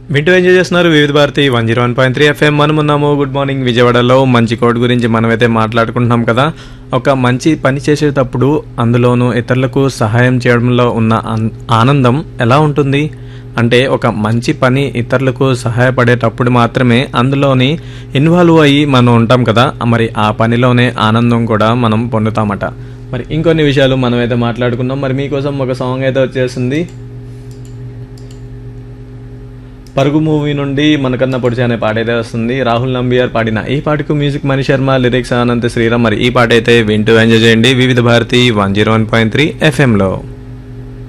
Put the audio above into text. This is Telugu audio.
వింటూ ఎంజాయ్ చేస్తున్నారు వివిధ Bharati one zero one point three FM మనం ఉన్నాము గుడ్ మార్నింగ్ విజయవాడలో మంచి కోడ్ గురించి మనమైతే మాట్లాడుకుంటున్నాం కదా ఒక మంచి పని చేసేటప్పుడు అందులోనూ ఇతరులకు సహాయం చేయడంలో ఉన్న ఆన్- ఆనందం ఎలా ఉంటుంది అంటే ఒక మంచి పని ఇతరులకు సహాయపడేటప్పుడు మాత్రమే అందులోని ఇన్వాల్వ్ అయ్యి మనం ఉంటాం కదా మరి ఆ పనిలోనే ఆనందం కూడా మనం పొందుతామట మరి ఇంకొన్ని విషయాలు మనం అయితే మాట్లాడుకుందాం మరి మీకోసం ఒక సాంగ్ అయితే వచ్చేసింది పరుగు మూవీ నుండి మనకన్నా పొడిచి అనే పాట అయితే వస్తుంది రాహుల్ నంబియార్ పాడిన ఈ పాటకు మ్యూజిక్ మణి శర్మ లిరిక్స్ అనంత శ్రీరామ్ మరి ఈ పాట అయితే వింటూ ఎంజాయ్ చేయండి Vividh Bharati one zero one point three ఎఫ్ఎంలో